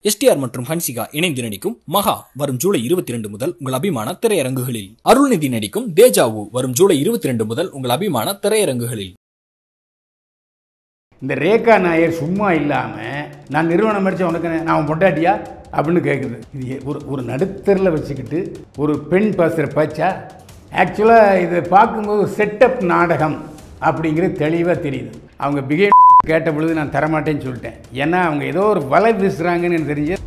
STR மற்றும் ஹன்சிகா இணைந்து நடிக்கும் மகா வரும் ஜூலை இருபத்தி ரெண்டு முதல் உங்கள் அபிமான திரையரங்குகளில் அருள்நிதி நடிக்கும் தேஜாவு வரும் ஜூலை இருபத்தி ரெண்டு முதல் உங்கள் அபிமான திரையரங்குகளில் இந்த ரேகா நாயர் சும்மா இல்லாமல் நான் நிறுவனம் படித்த உனக்கு என்ன, நான் உன் பொண்டாட்டியா அப்படின்னு கேட்குது இது எ- ஒரு ஒரு நடுத்தரில் வச்சுக்கிட்டு ஒரு பெண் பேசுகிற பேச்சா ஆக்சுவலாக இதை பார்க்கும்போது செட்டப் நாடகம் அப்படிங்கிறது தெளிவாக தெரியுது அவங்க பிகே கேட்ட பொழுது நான் தரமாட்டேன்னு சொல்லிட்டேன் ஏன்னா அவங்க ஏதோ ஒரு வலை வீசுகிறாங்கன்னு எனக்கு தெரிஞ்சு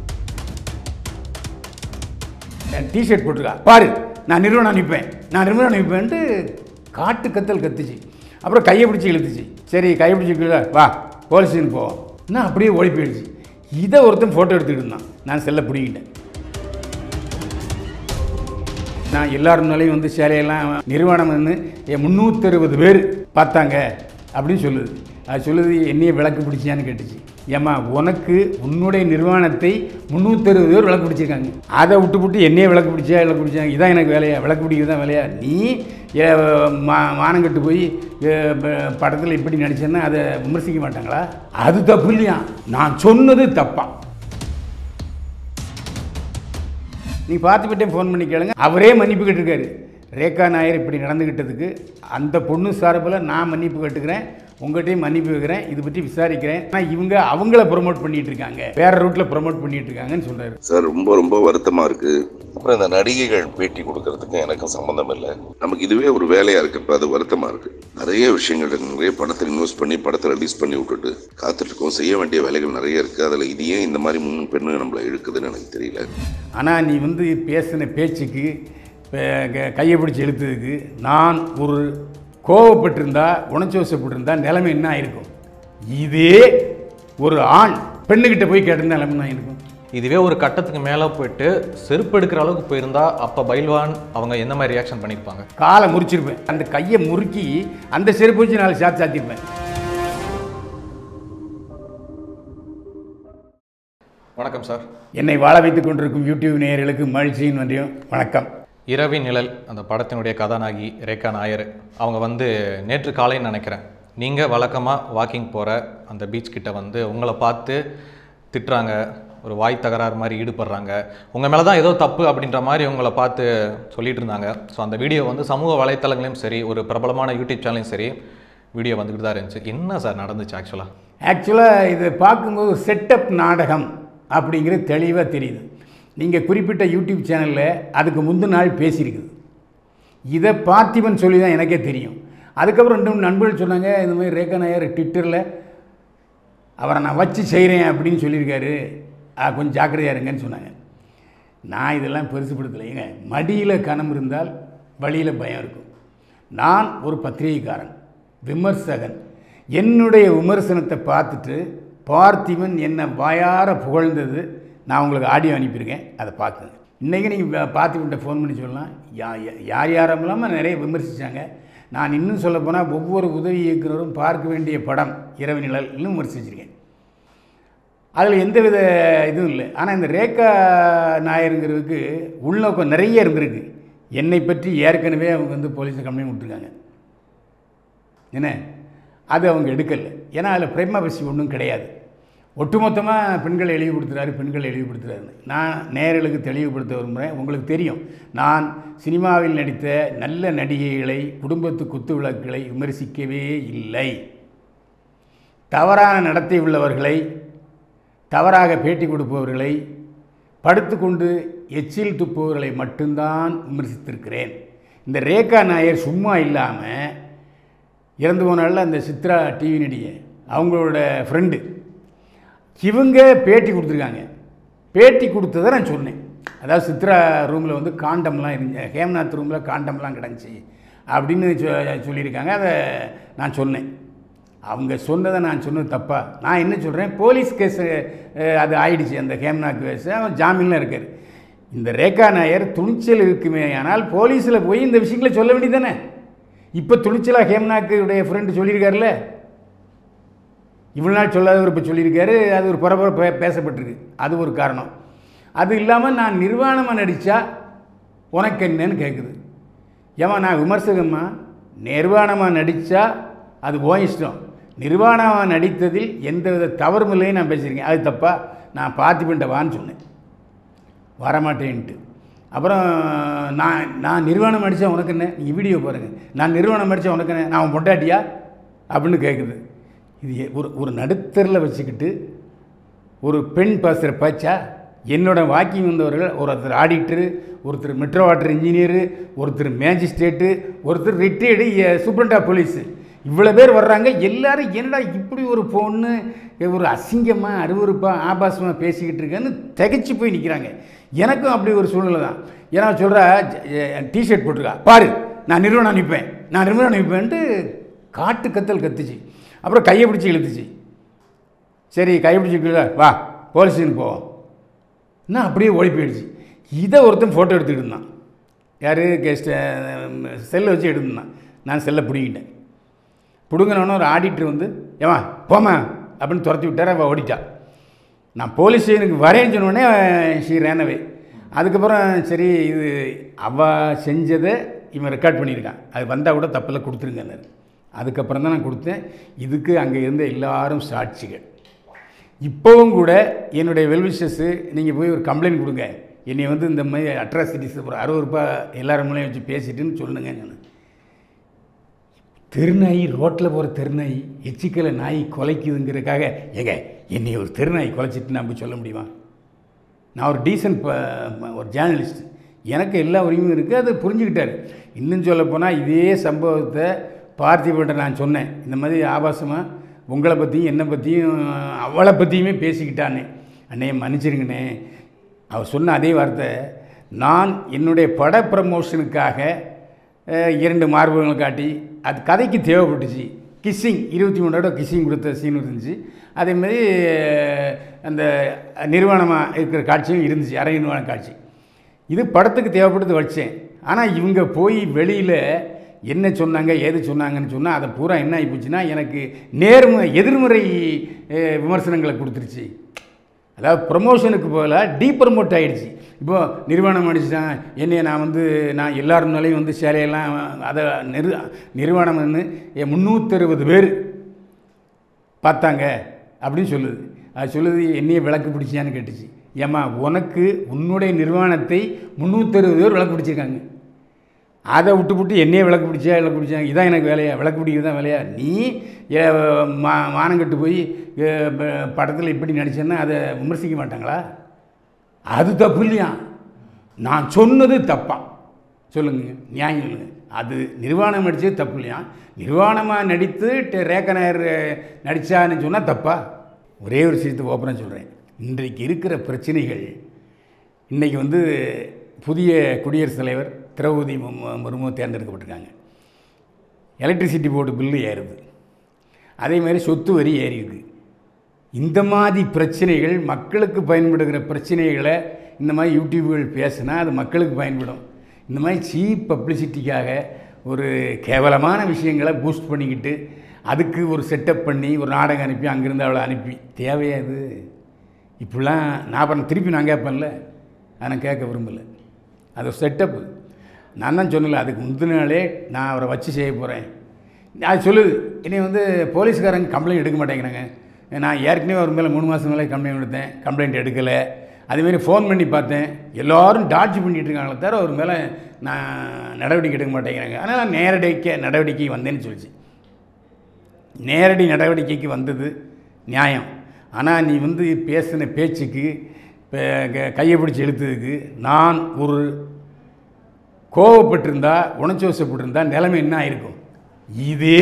டிஷர்ட் போட்டிருக்கா பாரு நான் நிறுவனம் நிற்பேன் நான் நிறுவனம் நிற்பேன்ட்டு காட்டு கத்தல் கத்துச்சு அப்புறம் கையை பிடிச்சி இழுத்துச்சு சரி கையை பிடிச்சி கீழே வா போலீஸ் ஸ்டேஷன் போவோம் நான் அப்படியே ஓடி போயிடுச்சு இதை ஒருத்தன் ஃபோட்டோ எடுத்துக்கிட்டு இருந்தான் நான் செல்ல பிடிக்கிட்டேன் நான் எல்லார் முன்னாலையும் வந்து சேலையெல்லாம் நிறுவனம் வந்து முந்நூற்றறுபது பேர் பார்த்தாங்க அப்படின்னு சொல்லுது அது சொல்லுது என்னைய விளக்கு பிடிச்சியான்னு கேட்டுச்சு ஏம்மா உனக்கு உன்னுடைய நிர்வாணத்தை முந்நூற்றறுபது பேர் விளக்கு பிடிச்சிருக்காங்க அதை விட்டு விட்டு என்னையே விளக்கு பிடிச்சா விளக்கு பிடிச்சாங்க இதான் எனக்கு வேலையா விளக்கு பிடிக்கிறது தான் வேலையா நீ ஏ, மா மானங்கட்டு போய் படத்தில் இப்படி நடிச்சேன்னா அதை விமர்சிக்க மாட்டாங்களா அது தப்பு இல்லையா நான் சொன்னது தப்பா நீ பார்த்துக்கிட்டே ஃபோன் பண்ணி கேளுங்க அவரே மன்னிப்பு கேட்டிருக்காரு ரேகா நாயர் இப்படி நடந்துக்கிட்டதுக்கு அந்த பொண்ணு சார்பில் நான் மன்னிப்பு கேட்டுக்கிறேன் உங்கள்கிட்டயும் மன்னிப்பு வைக்கிறேன் இது பற்றி விசாரிக்கிறேன் ஆனால் இவங்க அவங்கள ப்ரொமோட் பண்ணிட்டு இருக்காங்க வேற ரூட்டில் ப்ரொமோட் பண்ணிட்டு இருக்காங்கன்னு சொல்றாரு சார் ரொம்ப ரொம்ப வருத்தமா இருக்கு அப்புறம் இந்த நடிகைகள் பேட்டி கொடுக்கறதுக்கு எனக்கும் சம்மந்தம் இல்லை நமக்கு இதுவே ஒரு வேலையா இருக்கிறப்ப அது வருத்தமா இருக்கு நிறைய விஷயங்கள் இருக்கு. நிறைய படத்தை இன்வெஸ்ட் பண்ணி படத்தை ரிலீஸ் பண்ணி விட்டுட்டு காத்துட்டு இருக்கோம் செய்ய வேண்டிய வேலைகள் நிறைய இருக்கு அதுல இது ஏன் இந்த மாதிரி முன் பெண்ணு நம்மளை இழுக்குதுன்னு எனக்கு தெரியல ஆனால் நீ வந்து பேசின பேச்சுக்கு பே- க- கையை பிடிச்சி இழுத்ததுக்கு நான் ஒரு கோவப்பட்டிருந்தா உணர்ச்சிவசப்பட்டிருந்தா நிலைமை என்ன ஆயிருக்கும் இதே ஒரு ஆண் பெண்ணுக்கிட்ட போய் கேட்டிருந்தா நிலைமை என்ன ஆயிருக்கும் இதுவே ஒரு கட்டத்துக்கு மேலே போயிட்டு செருப்பு எடுக்கிற அளவுக்கு போயிருந்தா அப்போ பைல்வான் அவங்க என்ன மாதிரி ரியாக்ஷன் பண்ணியிருப்பாங்க காலை முறிச்சிருப்பேன் அந்த கையை முறுக்கி அந்த செருப்பு வச்சு நாலு சாத்தி சாத்திருப்பேன் வணக்கம் சார் என்னை வாழ வைத்துக் கொண்டிருக்கும் யூடியூப் நேயர்களுக்கு மகிழ்ச்சியின் நன்றியும் வணக்கம் இரவின் நிழல் அந்த படத்தினுடைய கதாநாயகி ரேகா நாயர் அவங்க வந்து நேற்று காலைன்னு நினைக்கிறேன் நீங்கள் வழக்கமாக வாக்கிங் போகிற அந்த பீச் கிட்ட வந்து உங்களை பார்த்து திட்டுறாங்க ஒரு வாய் தகராறு மாதிரி ஈடுபடுறாங்க உங்கள் மேலே தான் ஏதோ தப்பு அப்படின்ற மாதிரி உங்களை பார்த்து சொல்லிட்டு இருந்தாங்க ஸோ அந்த வீடியோ வந்து சமூக வலைத்தளங்களையும் சரி ஒரு பிரபலமான யூடியூப் சேனலையும் சரி வீடியோ வந்துக்கிட்டு தான் இருந்துச்சு என்ன சார் நடந்துச்சு ஆக்சுவலாக ஆக்சுவலாக இதை பார்க்கும்போது செட்டப் நாடகம் அப்படிங்கிறது தெளிவாக தெரியுது நீங்கள் குறிப்பிட்ட யூடியூப் சேனலில் அதுக்கு முந்தின நாள் பேசியிருக்குது இதை பார்த்திபன் சொல்லி தான் எனக்கே தெரியும் அதுக்கப்புறம் ரெண்டு மூணு நண்பர்கள் சொன்னாங்க இந்த மாதிரி ரேகா நாயர் ட்விட்டரில் அவரை நான் வச்சு செய்கிறேன் அப்படின்னு சொல்லியிருக்காரு ஆ, கொஞ்சம் ஜாக்கிரதையா இருங்கன்னு சொன்னாங்க நான் இதெல்லாம் பெருசுப்படுத்தலைங்க மடியில் கனம் இருந்தால் வழியில் பயம் இருக்கும் நான் ஒரு பத்திரிகைக்காரன் விமர்சகன் என்னுடைய விமர்சனத்தை பார்த்துட்டு பார்த்திபன் என்னை வாயார புகழ்ந்தது நான் உங்களுக்கு ஆடியோ அனுப்பியிருக்கேன் அதை பார்த்துங்க இன்றைக்கி நீங்கள் பார்த்திபன்ட்ட ஃபோன் பண்ணி சொல்லலாம் யா யா- யார் யாரும் இல்லாமல் நிறைய விமர்சித்தாங்க நான் இன்னும் சொல்லப்போனால் ஒவ்வொரு உதவி இயக்குனரும் பார்க்க வேண்டிய படம் இரவு நிழல்னு விமர்சிச்சிருக்கேன் அதில் எந்தவித இதுவும் இல்லை ஆனால் இந்த ரேகா நாயருங்கிறதுக்கு உள்நோக்கம் நிறைய இருந்திருக்கு என்னை பற்றி ஏற்கனவே அவங்க வந்து போலீஸில் கம்ப்ளைண்ட் விட்டுருக்காங்க என்ன அது அவங்க எடுக்கலை ஏன்னா அதில் பிரேமா பசி ஒன்றும் கிடையாது ஒட்டுமொத்தமாக பெண்களை இழிவுபடுத்துகிறாரு பெண்களை இழிவுபடுத்துகிறாரு நான் நேயர்களுக்கு தெளிவுபடுத்த விரும்புகிறேன் உங்களுக்கு தெரியும் நான் சினிமாவில் நடித்த நல்ல நடிகைகளை குடும்பத்து குத்து விளக்குகளை விமர்சிக்கவே இல்லை தவறான நடத்தை உள்ளவர்களை தவறாக பேட்டி கொடுப்பவர்களை படுத்துக்கொண்டு எச்சில் துப்புபவர்களை மட்டும்தான் விமர்சித்திருக்கிறேன் இந்த ரேகா நாயர் சும்மா இல்லாமல் இறந்து போனால அந்த சித்ரா டிவி நடிகை அவங்களோட ஃப்ரெண்டு இவங்க பேட்டி கொடுத்துருக்காங்க பேட்டி கொடுத்ததை நான் சொன்னேன் அதாவது சித்ரா ரூமில் வந்து காண்டம்லாம் இருந்துச்சு ஹேம்நாத் ரூமில் காண்டம்லாம் கிடந்துச்சு அப்படின்னு சொ- சொல்லியிருக்காங்க அதை நான் சொன்னேன் அவங்க சொன்னதை நான் சொன்னது தப்பா நான் என்ன சொல்கிறேன் போலீஸ் கேஸு அது ஆயிடுச்சு அந்த ஹேம்நாத் கேஸு அவன் ஜாமீனில் இருக்கார் இந்த ரேகா நாயர் துணிச்சல் இருக்குமே ஆனால் போலீஸில் போய் இந்த விஷயங்களை சொல்ல வேண்டியதானே இப்போ துணிச்சலாக ஹேம்நாக்குடைய ஃப்ரெண்டு சொல்லியிருக்காருல்ல இவ்வளோ நாள் சொல்லாதவர் இப்போ சொல்லியிருக்காரு அது ஒரு பரபரப்பு பே- பேசப்பட்டிருக்கு அது ஒரு காரணம் அது இல்லாமல் நான் நிர்வாணமாக நடித்தா உனக்கு என்னன்னு கேட்குது ஏமா நான் விமர்சகம்மா நிர்வாணமாக நடித்தா அது ஓ இஷ்டம் நிர்வாணமாக நடித்ததில் எந்தவித தவறும் இல்லைன்னு நான் பேசியிருக்கேன் அது தப்பா நான் பார்த்திபன்ட்ட வான்னு சொன்னேன் வரமாட்டேன்ட்டு அப்புறம் நான் நான் நிர்வாணம் அடித்தா உனக்கு என்ன நீங்கள் வீடியோ பாருங்கள் நான் நிர்வாணம் அடித்தா உனக்கு என்ன நான் உன் பொண்டாட்டியா அப்படின்னு கேட்குது இது எ- ஒரு ஒரு நடுத்தரில் வச்சுக்கிட்டு ஒரு பெண் பேசுகிற பேச்சா என்னோட வாக்கிங் வந்தவர்கள் ஒருத்தர் ஆடிட்டரு ஒருத்தர் மெட்ரோ வாட்டர் இன்ஜினியரு ஒருத்தர் மேஜிஸ்ட்ரேட்டு ஒருத்தர் ரிட்டையர்டு சூப்பரண்ட் ஆஃப் போலீஸு இவ்வளோ பேர் வர்றாங்க எல்லாரும் என்னடா இப்படி ஒரு பொண்ணு ஒரு அசிங்கமாக அருவருப்பாக ஆபாசமாக பேசிக்கிட்டு இருக்கேன்னு திகைச்சு போய் நிற்கிறாங்க எனக்கும் அப்படி ஒரு சூழ்நிலை தான் ஏன்னா சொல்கிறா டிஷர்ட் போட்டிருக்கா பாரு நான் நிறுவனம் நிற்பேன் நான் நிறுவனம் நிற்பேன்ட்டு காட்டு கத்தல் கத்துச்சு அப்புறம் கையை பிடிச்சி இழுத்துச்சு சரி கைப்பிடிச்சிக்கல வா போலீஸ் ஸ்டேஷன் போவோம் என்ன அப்படியே ஓடி போயிடுச்சு இதை ஒருத்தன் ஃபோட்டோ எடுத்துக்கிட்டு இருந்தான் யார் கெஸ்ட் செல்லை வச்சு எடுத்துருந்தான் நான் செல்லை பிடிங்கிட்டேன் பிடுங்கினவொன்னே ஒரு ஆடிட்டர் வந்து ஏமா போமா அப்படின்னு துரத்தி விட்டார் அவள் ஓடிட்டா நான் போலீஸ் ஸ்டேஷனுக்கு வரேன்னு சொன்னோடனே ஷீ ரேனவே அதுக்கப்புறம் சரி இது அவள் செஞ்சதை இவன் ரெக்கார்ட் பண்ணியிருக்கான் அது வந்தால் கூட தப்பில் கொடுத்துருங்கன்னாரு அதுக்கப்புறம் தான் நான் கொடுத்தேன் இதுக்கு அங்கே இருந்த எல்லாரும் சாட்சிகள் இப்போவும் கூட என்னுடைய வெல்விஷஸ்ஸு நீங்கள் போய் ஒரு கம்ப்ளைண்ட் கொடுங்க என்னை வந்து இந்த மாதிரி அட்ராசிட்டிஸ் ஒரு அறுபது ரூபாய் எல்லாரும் மூலையும் வச்சு பேசிட்டுன்னு சொல்லுங்கன்னு சொன்னேன் தெருநாய் ரோட்டில் போகிற தெருநாய் எச்சிக்கலை நாய் கொலைக்குதுங்கிறதுக்காக ஏங்க என்னை ஒரு தெருநாய் கொலைச்சிட்டு நான் போய் சொல்ல முடியுமா நான் ஒரு டீசன்ட் ஒரு ஜேர்னலிஸ்ட் எனக்கு எல்லா உரிமையும் இருக்குது அதை புரிஞ்சுக்கிட்டாரு இன்னும் சொல்லப்போனால் இதே சம்பவத்தை பார்த்திபன்ட்ட நான் சொன்னேன் இந்த மாதிரி ஆபாசமாக உங்களை பற்றியும் என்னை பற்றியும் அவளை பற்றியுமே பேசிக்கிட்டானே அண்ணே மன்னிச்சிருங்கண்ணே அவர் சொன்ன அதே வார்த்தை நான் என்னுடைய பட ப்ரமோஷனுக்காக அஹ், இரண்டு மார்பகங்களை காட்டி அது கதைக்கு தேவைப்பட்டுச்சு கிஸ்ஸிங் இருபத்தி மூணு தடவை கிஸ்ஸிங் கொடுத்த சீன் இருந்துச்சு அதேமாதிரி அந்த நிர்வாணமாக இருக்கிற காட்சியும் இருந்துச்சு அரை நிர்வாண காட்சி இது படத்துக்கு தேவைப்பட்டது வச்சேன் ஆனால் இவங்க போய் வெளியில் என்ன சொன்னாங்க ஏது சொன்னாங்கன்னு சொன்னால் அதை பூரா என்ன ஆகி போச்சுன்னா எனக்கு நேர்ம எதிர்மறை அஹ், விமர்சனங்களை கொடுத்துருச்சு அதாவது ப்ரமோஷனுக்கு போகல டீ ப்ரமோட் ஆகிடுச்சு இப்போ நிர்வாணம் அடிச்சிட்டான் என்னைய நான் வந்து நான் எல்லார் முன்னாலையும் வந்து சேலையெல்லாம் அதை நிறு நிர்வாணம் வந்து முந்நூற்றறுபது பேர் பார்த்தாங்க அப்படின்னு சொல்லுது அது சொல்லுது என்னைய விளக்கு பிடிச்சியான்னு கேட்டுச்சு ஏம்மா உனக்கு உன்னுடைய நிர்வாணத்தை முந்நூற்றறுபது பேர் விளக்கு பிடிச்சிருக்காங்க அதை விட்டு விட்டு என்னையே விளக்கு பிடிச்சா விளக்கு பிடிச்சா இதான் எனக்கு வேலையா விளக்கு பிடிக்கிறது தான் வேலையா நீ ஏ, மா மானங்கட்டு போய் படத்தில் இப்படி நடிச்சேன்னா அதை விமர்சிக்க மாட்டாங்களா அது தப்பு இல்லையா நான் சொன்னது தப்பா சொல்லுங்க நியாயம் சொல்லுங்க அது நிர்வாணம் நடித்தது தப்பு இல்லையா நிர்வாணமாக நடித்து டெ- ரேகா நாயர் நடித்தான்னு சொன்னால் தப்பா ஒரே ஒரு விஷயத்தை ஓப்பனாக சொல்கிறேன் இன்றைக்கு இருக்கிற பிரச்சனைகள் இன்றைக்கி வந்து புதிய குடியரசுத் தலைவர் திரௌபதி மு- முர்மு தேர்ந்தெடுக்கப்பட்டிருக்காங்க எலக்ட்ரிசிட்டி போர்டு பில்லு ஏறுது அதே மாதிரி சொத்து வரி ஏறி இருக்கு இந்த மாதிரி பிரச்சனைகள் மக்களுக்கு பயன்படுகிற பிரச்சனைகளை இந்த மாதிரி யூடியூப்கள் பேசினா அது மக்களுக்கு பயன்படும் இந்த மாதிரி சீப் பப்ளிசிட்டிக்காக ஒரு கேவலமான விஷயங்களை பூஸ்ட் பண்ணிக்கிட்டு அதுக்கு ஒரு செட்டப் பண்ணி ஒரு நாடகம் அனுப்பி அங்கேருந்து அவளை அனுப்பி தேவையா இது இப்படிலாம் நான் அப்புறம் திருப்பி நான் கேட்பேன்ல அதை நான் கேட்க விரும்பலை அது செட்டப்பு நான் தான் சொன்னல அதுக்கு முந்தின நாளே நான் அவரை வச்சு செய்ய போகிறேன் அது சொல்லுது என்னை வந்து போலீஸ்காரங்க கம்ப்ளைண்ட் எடுக்க மாட்டேங்கிறாங்க நான் ஏற்கனவே அவர் மேலே மூணு மாதம் மேலே கம்ப்ளைண்ட் கொடுத்தேன் கம்ப்ளைண்ட் எடுக்கலை அதேமாரி ஃபோன் பண்ணி பார்த்தேன் எல்லோரும் டாட்ஜ் பண்ணிட்டு இருக்காங்களே தவிர அவர் மேலே நான் நடவடிக்கை எடுக்க மாட்டேங்கிறாங்க ஆனால் நான் நேரடிக்க நடவடிக்கை வந்தேன்னு சொல்லிச்சு நேரடி நடவடிக்கைக்கு வந்தது நியாயம் ஆனால் நீ வந்து பேசின பேச்சுக்கு பே- க- கையை பிடிச்சி இழுத்ததுக்கு நான் ஒரு கோவப்பட்டிருந்தா உணர்ச்சி வசப்பட்டிருந்தா நிலைமை என்ன ஆயிருக்கும் இதே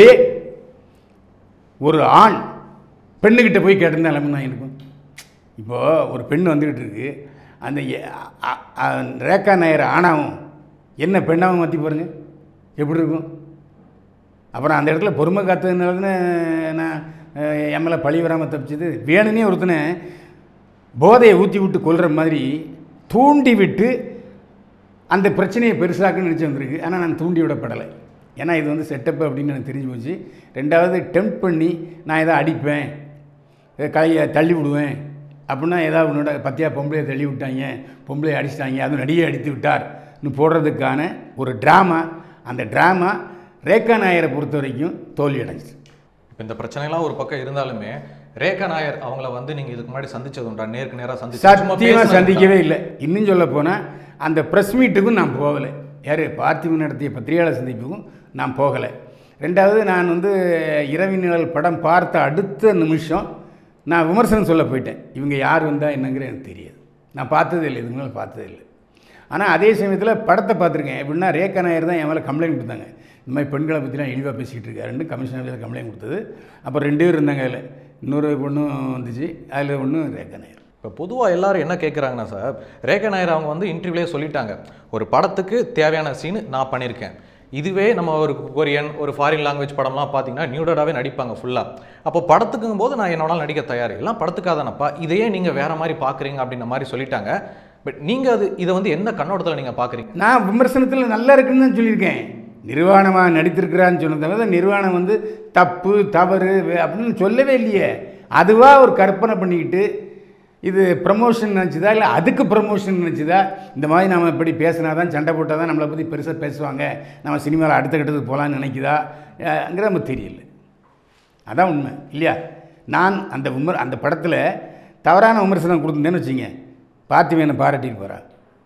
ஒரு ஆண் பெண்ணுக்கிட்ட போய் கேட்டிருந்தா நிலைமை என்ன இருக்கும் இப்போது ஒரு பெண் வந்துக்கிட்டு இருக்கு அந்த எ- அ- அ- ரேகா நாயர் ஆணாவும் என்ன பெண்ணாவும் மாற்றி பாருங்க எப்படி இருக்கும் அப்புறம் அந்த இடத்துல பொறுமை காத்ததுனால தானே நான் அஹ், என் மேலே பழி வராமல் தப்பிச்சது வேணுனே ஒருத்தனை போதையை ஊற்றி விட்டு கொல்ற மாதிரி தூண்டி விட்டு அந்த பிரச்சனையை பெருசாக்குன்னு நினச்சி வந்திருக்கு ஆனால் நான் தூண்டி விடப்படலை ஏன்னா இது வந்து செட்டப் அப்படின்னு எனக்கு தெரிஞ்சு போச்சு ரெண்டாவது டெம்ப் பண்ணி நான் எதாவது அடிப்பேன் இதை கையை தள்ளி விடுவேன் அப்படின்னா ஏதாவது உன்னோட பத்தியா பொம்பளையை தள்ளி விட்டாங்க பொம்பளையை அடிச்சிட்டாங்க அதுவும் நடிகை அடித்து விட்டார்னு போடுறதுக்கான ஒரு ட்ராமா அந்த ட்ராமா ரேகா நாயரை பொறுத்த வரைக்கும் தோல்வி அடைஞ்சிச்சு இப்போ இந்த பிரச்சனைலாம் ஒரு பக்கம் இருந்தாலுமே ரேகா நாயர் அவங்கள வந்து நீங்க இதுக்கு முன்னாடி சந்திச்சது உண்டா நேருக்கு நேரா சந்திச்சு சும்மா சத்தியமாக பேசுனது உண்டா? சந்திக்கவே இல்லை இன்னும் சொல்ல போனால் அந்த ப்ரெஸ் மீட்டுக்கும் நான் போகலை யார் பார்த்திபன் நடத்திய பத்திரிகையாளர் சந்திப்புக்கும் நான் போகலை ரெண்டாவது நான் வந்து இரவி நிழல் படம் பார்த்த அடுத்த நிமிஷம் நான் விமர்சனம் சொல்ல போயிட்டேன் இவங்க யார் வந்தால் என்னங்கிற எனக்கு தெரியாது நான் பார்த்ததே இல்லை இதுக்கு மேலே பார்த்ததே இல்லை ஆனால் அதே சமயத்தில் படத்தை பார்த்துருக்கேன் எப்படின்னா ரேகா நாயர் தான் என் மேலே கம்ப்ளைண்ட் கொடுத்தாங்க இந்த மாதிரி பெண்களை பற்றிலாம் இழிவாக பேசிக்கிட்டு இருக்காருன்னு கமிஷனர் ஆஃபீஸில் கம்ப்ளைண்ட் கொடுத்தது அப்போ ரெண்டு பேர் இருந்தாங்க அதில் இன்னொரு பொண்ணும் வந்துச்சு அதில் ஒன்று ரேகா நாயர் இப்போ பொதுவாக எல்லாரும் என்ன கேட்குறாங்கன்னா சார் ரேகா நாயர் அவங்க வந்து இன்டர்வியூலே சொல்லிட்டாங்க ஒரு படத்துக்கு தேவையான சீன் நான் பண்ணியிருக்கேன் இதுவே நம்ம ஒரு கொரியன் ஒரு ஃபாரின் லாங்குவேஜ் படம்லாம் பார்த்தீங்கன்னா நியூடடாகவே நடிப்பாங்க ஃபுல்லாக அப்போ படத்துக்குங்கும் போது நான் என்னோட நடிக்க தயார் எல்லாம் படத்துக்காக தானப்பா இதையே நீங்கள் வேற மாதிரி பார்க்குறீங்க அப்படின்ற மாதிரி சொல்லிட்டாங்க பட் நீங்கள் அது இதை வந்து எந்த கண்ணோட்டத்தில் நீங்கள் பார்க்குறீங்க நான் விமர்சனத்தில் நல்லா இருக்குன்னு தான் சொல்லியிருக்கேன் நிர்வாணமாக நடித்திருக்கிறான்னு சொன்னதை விட நிர்வாணம் வந்து தப்பு தவறு வே- அப்படின்னு சொல்லவே இல்லையே அதுவாக ஒரு கற்பனை பண்ணிக்கிட்டு இது ப்ரமோஷன் நினச்சிதா இல்லை அதுக்கு ப்ரமோஷன் நினச்சிதா இந்த மாதிரி நம்ம இப்படி பேசினா தான் சண்டை போட்டால் தான் நம்மளை பற்றி பெருசாக பேசுவாங்க நம்ம சினிமாவில் அடுத்த கட்டத்துக்கு போகலான்னு நினைக்குதா அங்கிற நமக்கு தெரியல அதான் உண்மை இல்லையா நான் அந்த விமர் அந்த படத்தில் தவறான விமர்சனம் கொடுத்துருந்தேன்னு வச்சுங்க பார்த்திபன் என்னை பாராட்டிட்டு போகிறா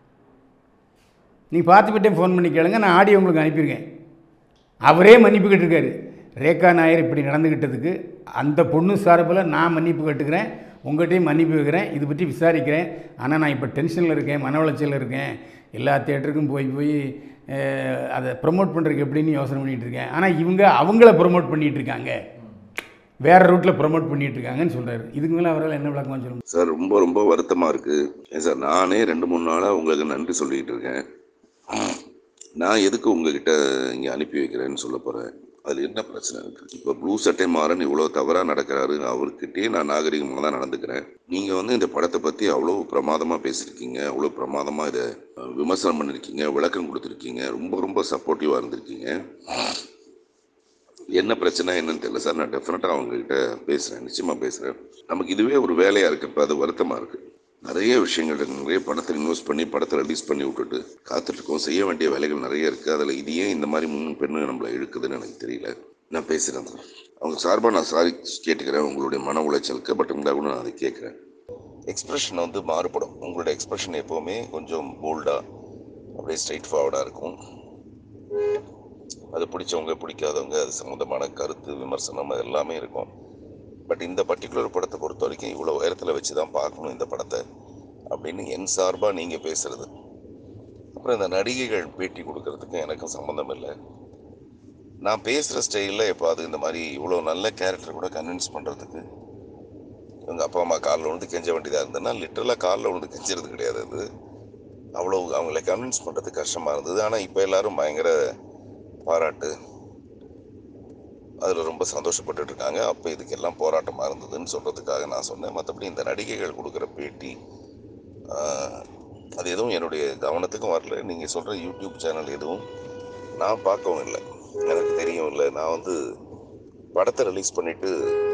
நீ பார்த்துக்கிட்டே ஃபோன் பண்ணி கேளுங்க நான் ஆடியோ உங்களுக்கு அனுப்பியிருக்கேன் அவரே மன்னிப்பு கேட்டிருக்காரு ரேகா நாயர் இப்படி நடந்துக்கிட்டதுக்கு அந்த பொண்ணு சார்பில் நான் மன்னிப்பு கேட்டுக்கிறேன் உங்கள்கிட்டையும் மன்னிப்பு வைக்கிறேன் இது பற்றி விசாரிக்கிறேன் ஆனால் நான் இப்போ டென்ஷனில் இருக்கேன் மன உளைச்சலில் இருக்கேன் எல்லா தேட்டருக்கும் போய் போய் அஹ், அதை ப்ரொமோட் பண்ணுறதுக்கு எப்படின்னு யோசனை பண்ணிகிட்டு இருக்கேன் ஆனால் இவங்க அவங்கள ப்ரொமோட் பண்ணிகிட்டு இருக்காங்க வேறு ரூட்டில் ப்ரொமோட் பண்ணிகிட்டு இருக்காங்கன்னு சொல்கிறாரு இதுக்கு மேலே அவரால் என்ன விளக்கமாக சொல்ல முடியும்? சார் ரொம்ப ரொம்ப வருத்தமாக இருக்குது ஏன் சார் நானே ரெண்டு மூணு நாளாக உங்களுக்கு நன்றி சொல்லிக்கிட்டு இருக்கேன் நான் எதுக்கு உங்ககிட்ட இங்கே அனுப்பி வைக்கிறேன்னு சொல்ல போகிறேன் அதில் என்ன பிரச்சனை இருக்குது இப்போ ப்ளூ சட்டை மாறன் இவ்வளோ தவறாக நடக்கிறாரு அவர்கிட்டயே நான் நாகரிகமாக தான் நடந்துக்கிறேன் நீங்கள் வந்து இந்த படத்தை பற்றி அவ்வளோ பிரமாதமாக பேசியிருக்கீங்க அவ்வளோ பிரமாதமாக இதை அஹ், விமர்சனம் பண்ணியிருக்கீங்க விளக்கம் கொடுத்துருக்கீங்க ரொம்ப ரொம்ப சப்போர்ட்டிவாக இருந்திருக்கீங்க என்ன பிரச்சனை என்னன்னு தெரியல சார் நான் டெஃபினட்டாக அவங்ககிட்ட பேசுகிறேன் நிச்சயமாக பேசுகிறேன் நமக்கு இதுவே ஒரு வேலையாக இருக்குது அது வருத்தமாக இருக்குது நிறைய விஷயங்கள் இருக்கு. நிறைய படத்தை இன்வெஸ்ட் பண்ணி படத்தை ரிலீஸ் பண்ணி விட்டுட்டு காத்துட்ருக்கோம் செய்ய வேண்டிய வேலைகள் நிறைய இருக்குது அதில் இது ஏன் இந்த மாதிரி முன் பெண்ணு நம்மளை இழுக்குதுன்னு எனக்கு தெரியல நான் பேசுகிறேன் சார் அவங்க சார்பாக நான் சாரி கேட்டுக்கிறேன் உங்களுடைய மன உளைச்சலுக்கு பட் இருந்தால் கூட நான் அதை கேட்குறேன் எக்ஸ்பிரஷன் வந்து மாறுபடும் உங்களோட எக்ஸ்பிரஷன் எப்போவுமே கொஞ்சம் போல்டாக அப்படியே ஸ்ட்ரைட் ஃபார்வர்டாக இருக்கும் அது பிடிச்சவங்க பிடிக்காதவங்க அது சம்மந்தமான கருத்து விமர்சனம் அது எல்லாமே இருக்கும் பட் இந்த பர்டிகுலர் படத்தை பொறுத்த வரைக்கும் இவ்வளோ உயரத்தில் வச்சு தான் பார்க்கணும் இந்த படத்தை அப்படின்னு என் சார்பாக நீங்கள் பேசுறது அப்புறம் இந்த நடிகைகள் பேட்டி கொடுக்கறதுக்கு எனக்கும் சம்மந்தம் இல்லை நான் பேசுகிற ஸ்டைலில் இப்போ அது இந்த மாதிரி இவ்வளோ நல்ல கேரக்டர் கூட கன்வின்ஸ் பண்ணுறதுக்கு எங்கள் அப்பா அம்மா காலில் விழுந்து கெஞ்ச வேண்டியதாக இருந்ததுன்னா லிட்டரலாக காலில் விழுந்து கெஞ்சுறது கிடையாது அது அவ்வளோ அவங்கள கன்வின்ஸ் பண்ணுறது கஷ்டமாக இருந்தது ஆனால் இப்போ எல்லாரும் பயங்கர பாராட்டு அதில் ரொம்ப சந்தோஷப்பட்டுட்டு இருக்காங்க அப்போ இதுக்கெல்லாம் போராட்டமாக இருந்ததுன்னு சொல்கிறதுக்காக நான் சொன்னேன் மற்றபடி இந்த நடிகைகள் கொடுக்குற பேட்டி ஆஹ், அது எதுவும் என்னுடைய கவனத்துக்கும் வரல நீங்கள் சொல்கிற யூடியூப் சேனல் எதுவும் நான் பார்க்கவும் இல்லை எனக்கு தெரியும் இல்லை நான் வந்து படத்தை ரிலீஸ் பண்ணிவிட்டு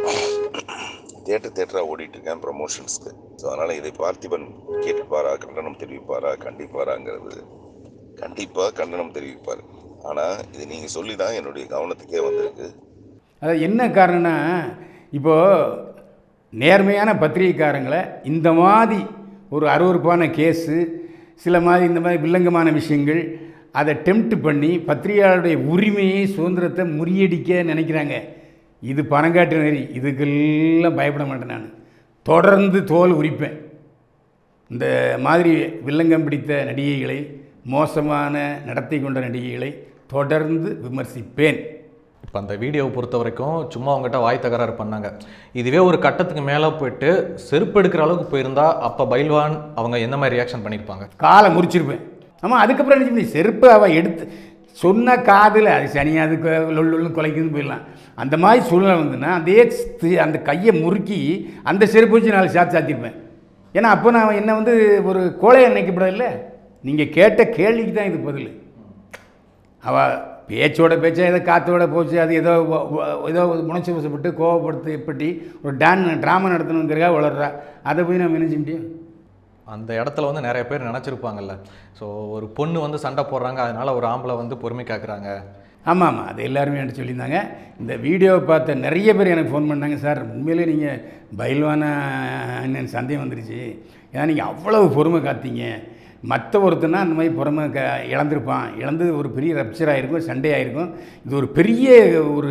தேட்டர் தேட்டராக ஓடிட்டு இருக்கேன் ப்ரமோஷன்ஸ்க்கு ஸோ அதனால் இதை பார்த்திபன் கேட்டுப்பாரா கண்டனம் தெரிவிப்பாரா கண்டிப்பாராங்கிறது கண்டிப்பாக கண்டனம் தெரிவிப்பார் ஆனால் இது நீங்கள் சொல்லி தான் என்னுடைய கவனத்துக்கே வந்திருக்கு அது என்ன காரணம்னா இப்போது நேர்மையான பத்திரிகைக்காரங்களை இந்த மாதிரி ஒரு அருவருப்பான கேஸு சில மாதிரி இந்த மாதிரி வில்லங்கமான விஷயங்கள் அதை டெம்ப்ட் பண்ணி பத்திரிகையாளருடைய உரிமையை சுதந்திரத்தை முறியடிக்க நினைக்கிறாங்க இது பணங்காட்டு நெறி இதுக்கெல்லாம் பயப்பட மாட்டேன் நான் தொடர்ந்து தோல் உரிப்பேன் இந்த மாதிரி வில்லங்கம் பிடித்த நடிகைகளை மோசமான நடத்தை கொண்ட நடிகைகளை தொடர்ந்து விமர்சிப்பேன் இப்போ அந்த வீடியோவை பொறுத்த வரைக்கும் சும்மா அவங்ககிட்ட வாய் தகராறு பண்ணாங்க இதுவே ஒரு கட்டத்துக்கு மேலே போயிட்டு செருப்பு எடுக்கிற அளவுக்கு போயிருந்தா அப்போ பைல்வான் அவங்க எந்த மாதிரி ரியாக்ஷன் பண்ணியிருப்பாங்க காலை முறிச்சிருப்பேன் ஆமாம் அதுக்கப்புறம் என்ன செய்ய செருப்பு அவள் எடுத்து சொன்ன காதில் அது சனியாக அதுக்கு லொல்லு குலைக்குதுன்னு போயிடலாம் அந்த மாதிரி சூழ்நிலை வந்துன்னா அதே தி- அந்த கையை முறுக்கி அந்த செருப்பு வச்சு நாலு சாத்தி சாத்திருப்பேன் ஏன்னா அப்போ நான் என்ன வந்து ஒரு கோழையை நினைக்கப்படல நீங்கள் கேட்ட கேள்விக்கு தான் இது பதில் அவள் பேச்சோட பேச்சா ஏதோ காற்றோட போச்சு அது ஏதோ ஒ- ஒ- ஏதோ உணர்ச்சி வசப்பட்டு கோவப்படுத்தி எப்படி ஒரு டான் ட்ராமா நடத்தணுங்கிறக்காக வளர்றா அதை போய் நம்ம நினைச்ச முடியும் அந்த இடத்துல வந்து நிறைய பேர் நினச்சிருப்பாங்கல்ல ஸோ ஒரு பொண்ணு வந்து சண்டை போடுறாங்க அதனால ஒரு ஆம்பளை வந்து பொறுமை காக்குறாங்க ஆமாம் ஆமாம் அது எல்லாருமே என்கிட்ட சொல்லியிருந்தாங்க இந்த வீடியோவை பார்த்த நிறைய பேர் எனக்கு ஃபோன் பண்ணாங்க சார் உண்மையிலே நீங்கள் பயில்வான என்னன்னு சந்தேகம் வந்துருச்சு ஏன்னா நீங்கள் அவ்வளவு பொறுமை காத்தீங்க மற்ற ஒருத்தனா அந்த மாதிரி பொறுமை க இழந்திருப்பான் இழந்து ஒரு பெரிய ரப்சர் ஆகிருக்கும் சண்டே ஆகிருக்கும் இது ஒரு பெரிய ஒரு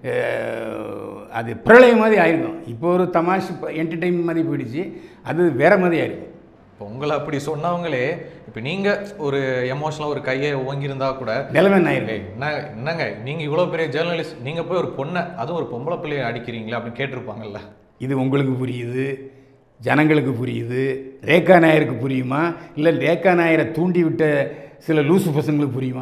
அஹ், அது பிரளயம் மாதிரி ஆயிருக்கும் இப்போ ஒரு தமாஷ் என்டர்டெயின்மெண்ட் மாதிரி போயிடுச்சு அது வேறு மாதிரி ஆயிருக்கும் இப்போ உங்களை அப்படி சொன்னவங்களே இப்போ நீங்கள் ஒரு எமோஷனலாக ஒரு கையை ஓங்கியிருந்தா கூட நிலைமை என்ன ஆயிருக்கும் ஏய், என்ன என்னங்க நீங்கள் இவ்வளோ பெரிய ஜேர்னலிஸ்ட் நீங்கள் போய் ஒரு பொண்ணை அதுவும் ஒரு பொம்பளை பிள்ளையை அடிக்கிறீங்களே அப்படின்னு கேட்டிருப்பாங்கல்ல இது உங்களுக்கு புரியுது ஜனங்களுக்கு புரியுது ரேகா நாயருக்கு புரியுமா இல்லை ரேகா நாயரை தூண்டி விட்ட சில லூசு பசங்களுக்கு புரியுமா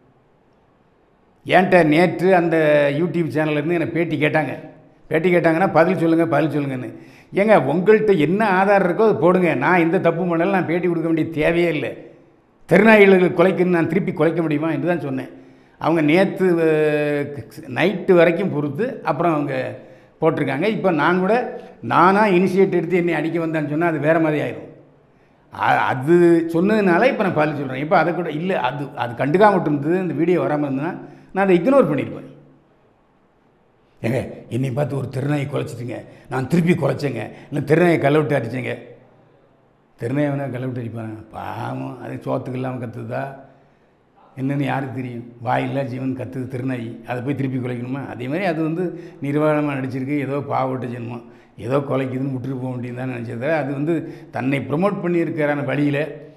ஏன்ட்ட நேற்று அந்த யூடியூப் சேனல்லேருந்து என்னை பேட்டி கேட்டாங்க பேட்டி கேட்டாங்கன்னா பதில் சொல்லுங்கள் பதில் சொல்லுங்கன்னு ஏங்க உங்கள்கிட்ட என்ன ஆதாரம் இருக்கோ அது போடுங்க நான் இந்த தப்பு பண்ணல நான் பேட்டி கொடுக்க வேண்டிய தேவையே இல்லை திருநாய்கள் குலைக்குன்னு நான் திருப்பி குலைக்க முடியுமா என்று தான் சொன்னேன் அவங்க நேற்று நைட்டு வரைக்கும் பொறுத்து அப்புறம் அவங்க போட்டிருக்காங்க இப்போ நான் கூட நானாக இனிஷியேட் எடுத்து என்னை அடிக்க வந்தேன்னு சொன்னால் அது வேறு மாதிரி ஆயிடும் அ- அது சொன்னதுனால இப்போ நான் பதில் சொல்கிறேன் இப்போ அதை கூட இல்லை அது அது கண்டுக்காம இருந்தது இந்த வீடியோ வராமல் இருந்ததுன்னா நான் அதை இக்னோர் பண்ணியிருப்பேன் ஏங்க என்னை பார்த்து ஒரு திருநாயை குலைச்சிட்டுங்க நான் திருப்பி குலைச்சேங்க இல்லை திருநாயை கல்ல விட்டு அடிச்சேங்க திருநாயை வேணா கல்ல விட்டு அடிப்பாங்க பாவம் அது சோத்துக்கு இல்லாமல் கத்துதா என்னன்னு யாருக்கு தெரியும் வாயில்லா ஜீவன் கத்துது திருநாய் அதை போய் திருப்பி குலைக்கணுமா அதே மாதிரி அது வந்து நிர்வாணமாக நடிச்சிருக்கு ஏதோ பாவப்பட்ட ஜென்மம் ஏதோ குலைக்குதுன்னு விட்டுட்டு போக வேண்டியது தான் நினச்சது அது வந்து தன்னை ப்ரொமோட் பண்ணியிருக்கிறான வழியில்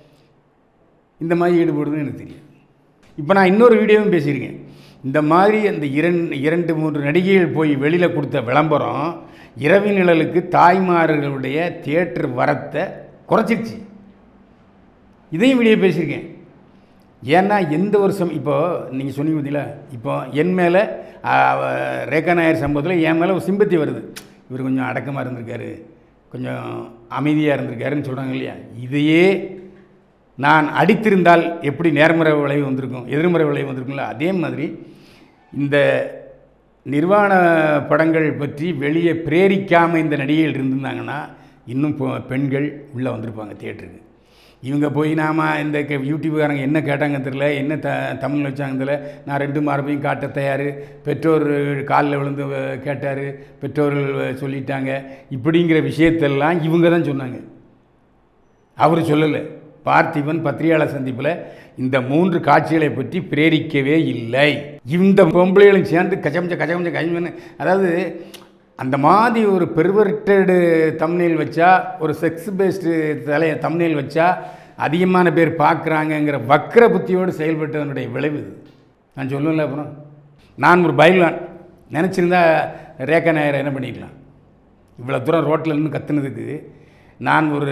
இந்த மாதிரி ஈடுபடுதுன்னு எனக்கு தெரியும் இப்போ நான் இன்னொரு வீடியோவும் பேசியிருக்கேன் இந்த மாதிரி அந்த இரண்டு இரண்டு மூன்று நடிகைகள் போய் வெளியில் கொடுத்த விளம்பரம் இரவு நிழலுக்கு தாய்மார்களுடைய தியேட்டர் வரத்தை குறைச்சிருச்சு இதையும் வீடியோ பேசியிருக்கேன் ஏன்னா எந்த ஒரு சம் இப்போ நீங்கள் சொன்னீங்க பார்த்தீங்களா இப்போ என் மேலே ரேகா நாயர் சம்பவத்தில் என் மேலே ஒரு சிம்பத்தி வருது இவர் கொஞ்சம் அடக்கமாக இருந்திருக்காரு கொஞ்சம் அமைதியாக இருந்திருக்காருன்னு சொல்கிறாங்க இல்லையா இதையே நான் அடித்திருந்தால் எப்படி நேர்மறை விளைவு வந்திருக்கும் எதிர்மறை விளைவு வந்திருக்கும்ல அதே மாதிரி இந்த நிர்வாண படங்கள் பற்றி வெளியே பிரேரிக்காமல் இந்த நடிகைகள் இருந்திருந்தாங்கன்னா இன்னும் பொ- பெண்கள் உள்ளே வந்திருப்பாங்க தியேட்டருக்கு இவங்க போய் நாம் இந்த க- யூடியூப்காரங்க என்ன கேட்டாங்க தெரியல என்ன த தமிழ் வச்சாங்க தெரியல நான் ரெண்டு மார்பையும் காட்ட தயார் பெற்றோர் காலில் விழுந்து அஹ், கேட்டார் பெற்றோர்கள் சொல்லிட்டாங்க இப்படிங்கிற விஷயத்தெல்லாம் இவங்க தான் சொன்னாங்க அவர் சொல்லலை பார்த்திபன் பத்திரிகையாளர் சந்திப்பில் இந்த மூன்று காட்சிகளை பற்றி பிரேரிக்கவே இல்லை இந்த பொம்பளைகளும் சேர்ந்து கச்சமச்ச கச்சமச்ச கஜமன்னு அதாவது அந்த மாதிரி ஒரு பெர்வர்டடு தம்னேல் வச்சா ஒரு செக்ஸ் பேஸ்டு தலைய தம்னேல் வச்சா அதிகமான பேர் பார்க்குறாங்கங்கிற வக்ர புத்தியோடு செயல்பட்டதனுடைய விளைவு இது நான் சொல்லுவேன்ல அப்புறம் நான் ஒரு பைலான் நினச்சிருந்தா ரேகா நாயரை என்ன பண்ணிக்கலாம் இவ்வளோ தூரம் ரோட்டில் நின்று கத்துனதுக்கு நான் ஒரு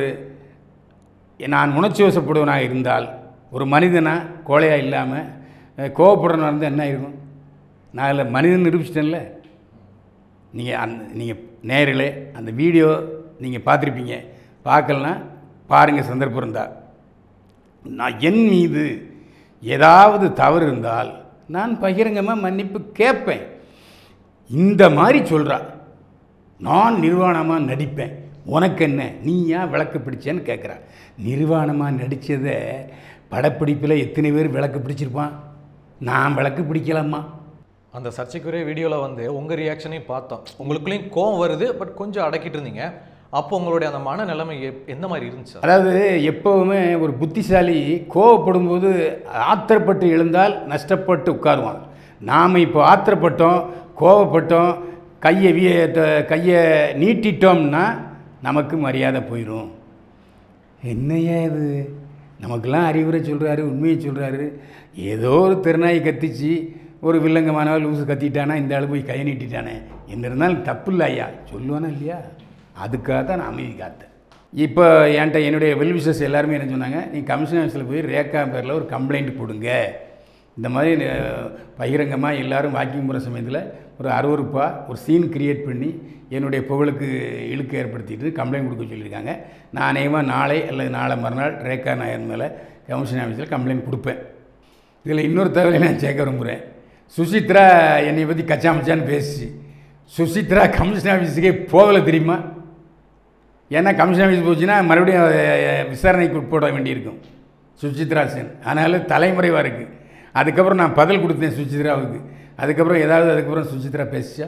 நான் உணர்ச்சி வசப்படுவனாக இருந்தால் ஒரு மனிதனா கோழையாக இல்லாமல் கோவப்படுறவனாக இருந்தால் என்ன இருக்கும் நான் அதில் மனிதன் நிரூபிச்சிட்டேன்ல நீங்கள் அந்த நீங்கள் நேரில் அந்த வீடியோ நீங்கள் பார்த்துருப்பீங்க பார்க்கலனா பாருங்கள் சந்தர்ப்பம் இருந்தால் நான் என் மீது ஏதாவது தவறு இருந்தால் நான் பகிரங்கமாக மன்னிப்பு கேட்பேன் இந்த மாதிரி சொல்கிறா நான் நிர்வாணமாக நடிப்பேன் உனக்கு என்ன நீ ஏன் விளக்கு பிடிச்சேன்னு கேட்குறா நிர்வாணமாக நடித்ததை படப்பிடிப்பில் எத்தனை பேர் விளக்கு பிடிச்சிருப்பான் நான் விளக்கு பிடிக்கலாமா அந்த சர்ச்சைக்குரிய வீடியோவில் வந்து உங்கள் ரியாக்ஷனையும் பார்த்தோம் உங்களுக்குள்ளேயும் கோவம் வருது பட் கொஞ்சம் அடக்கிட்டு இருந்தீங்க அப்போ உங்களுடைய அந்த மன நிலைமை எப்- எந்த மாதிரி இருந்துச்சு அதாவது எப்போவுமே ஒரு புத்திசாலி கோவப்படும் போது ஆத்திரப்பட்டு எழுந்தால் நஷ்டப்பட்டு உட்காருவான் நாம் இப்போ ஆத்திரப்பட்டோம் கோவப்பட்டோம் கையை வீ த- கையை நீட்டிட்டோம்னா நமக்கு மரியாதை போயிடும் என்னையா இது நமக்கெல்லாம் அறிவுரை சொல்கிறாரு உண்மையை சொல்கிறாரு ஏதோ ஒரு திருநாய் கத்திச்சு ஒரு வில்லங்கமானவ லூசு கத்திட்டானா இந்த ஆளு போய் கையை நீட்டிட்டானே என்ன இருந்தாலும் தப்பு இல்லை ஐயா சொல்லுவானா இல்லையா அதுக்காக தான் நான் அமைதி காத்தேன் இப்போ என்கிட்ட என்னுடைய வெல்விஷஸ் எல்லாருமே என்ன சொன்னாங்க நீ கமிஷன் ஆஃபீஸில் போய் ரேக்கா பேரில் ஒரு கம்ப்ளைண்ட் கொடுங்க இந்த மாதிரி பகிரங்கமாக எல்லாரும் வாக்கிங் போகிற சமயத்தில் ஒரு அருவருப்பாக ஒரு சீன் கிரியேட் பண்ணி என்னுடைய புகழுக்கு இழுக்கு ஏற்படுத்திட்டு கம்ப்ளைண்ட் கொடுக்க சொல்லியிருக்காங்க நான் அநேகமாக நாளை அல்லது நாளை மறுநாள் ரேகா நாயர் மேலே கமிஷன் ஆஃபீஸில் கம்ப்ளைண்ட் கொடுப்பேன் இதில் இன்னொரு தகவலை நான் சேர்க்க விரும்புகிறேன் சுசித்ரா என்னை பற்றி கச்சாமச்சான்னு பேசிச்சு சுசித்ரா கமிஷன் ஆஃபீஸுக்கே போகலை தெரியுமா ஏன்னா கமிஷன் ஆஃபீஸ் போச்சுன்னா மறுபடியும் அதை விசாரணைக்கு உட்பட வேண்டியிருக்கும் சுசித்ரா சென் அதனால் தலைமுறைவாக இருக்குது அதுக்கப்புறம் நான் பதில் கொடுத்தேன் சுசித்ராவுக்கு அதுக்கப்புறம் ஏதாவது அதுக்கப்புறம் சுசித்ரா பேசிச்சா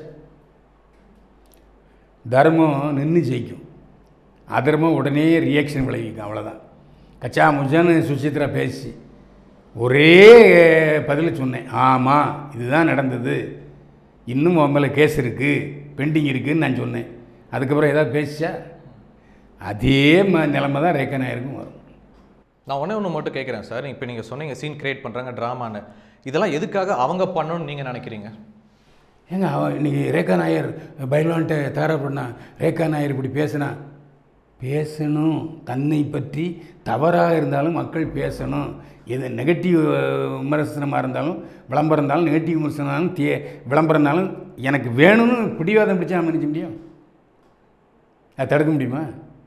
தர்மம் நின்று ஜெயிக்கும் அதர்மம் உடனே ரியாக்ஷன் விளைவிக்கும் அவ்வளோதான் கச்சா முஜான்னு சுசித்ரா பேசி ஒரே பதில் சொன்னேன் ஆமாம் இதுதான் நடந்தது இன்னும் உன் மேலே கேஸ் இருக்குது பெண்டிங் இருக்குதுன்னு நான் சொன்னேன் அதுக்கப்புறம் ஏதாவது பேசிச்சா அதே ம நிலமை தான் ரேக்கா நாயருக்கும் வரும் நான் ஒன்றே ஒன்று மட்டும் கேட்குறேன் சார் இப்போ நீங்கள் சொன்னீங்க சீன் கிரியேட் பண்ணுறாங்க ட்ராமான்னு இதெல்லாம் எதுக்காக அவங்க பண்ணணும்னு நீங்கள் நினைக்கிறீங்க ஏங்க அவன் இன்னைக்கு ரேகா நாயர் பைலான்ட்ட தகராறு பண்ணா ரேகா நாயர் இப்படி பேசினா பேசணும் தன்னை பற்றி தவறாக இருந்தாலும் மக்கள் பேசணும் எது நெகட்டிவ் விமர்சனமாக இருந்தாலும் விளம்பரம் இருந்தாலும் நெகட்டிவ் விமர்சனம் இருந்தாலும் தே விளம்பரம் இருந்தாலும் எனக்கு வேணும்னு பிடிவாதம் பிடிச்சா நம்ம நினைக்க முடியும் அதை தடுக்க முடியுமா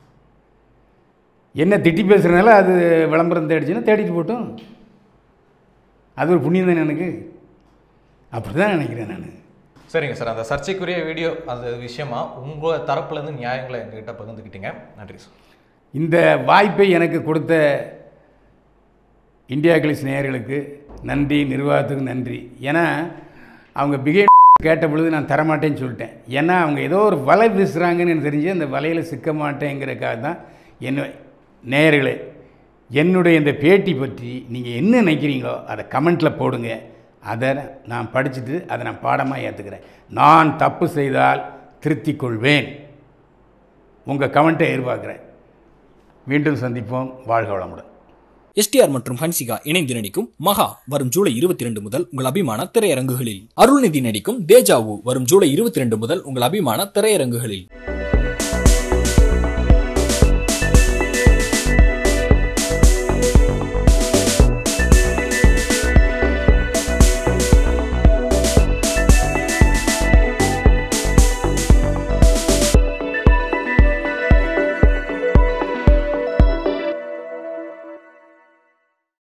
என்ன திட்டி பேசுகிறனால அது விளம்பரம் தேடிச்சுன்னா தேடிட்டு போட்டும் அது ஒரு புண்ணியம் தானே எனக்கு அப்படி தான் நினைக்கிறேன் நான் சரிங்க சார் அந்த சர்ச்சைக்குரிய வீடியோ அந்த விஷயமா உங்கள் தரப்புலேருந்து நியாயங்களை எங்ககிட்ட பகிர்ந்துக்கிட்டீங்க நன்றி சார் இந்த வாய்ப்பை எனக்கு கொடுத்த இந்தியா கிளிஸ் நேயர்களுக்கு நன்றி நிர்வாகத்துக்கு நன்றி ஏன்னா அவங்க பிகே கேட்ட பொழுது நான் தரமாட்டேன்னு சொல்லிட்டேன் ஏன்னா அவங்க ஏதோ ஒரு வலை வீசுகிறாங்கன்னு எனக்கு தெரிஞ்சு அந்த வலையில் சிக்க மாட்டேங்கிறதுக்காக தான் என்ன நேயர்களே என்னுடைய இந்த பேட்டி பற்றி நீங்கள் என்ன நினைக்கிறீங்களோ அதை கமெண்ட்டில் போடுங்க அதை நான் படிச்சுட்டு அதை நான் பாடமாக ஏற்றுக்கிறேன் நான் தப்பு செய்தால் திருத்திக் கொள்வேன் உங்கள் கமெண்ட்டை எதிர்பார்க்குறேன் மீண்டும் சந்திப்போம் வாழ்க வளமுடன் எஸ்டிஆர் மற்றும் ஹன்சிகா இணைந்து நடிக்கும் மகா வரும் ஜூலை இருபத்தி ரெண்டு முதல் உங்கள் அபிமான திரையரங்குகளில் அருள்நிதி நடிக்கும் தேஜாவு வரும் ஜூலை இருபத்தி ரெண்டு முதல் உங்கள் அபிமான திரையரங்குகளில்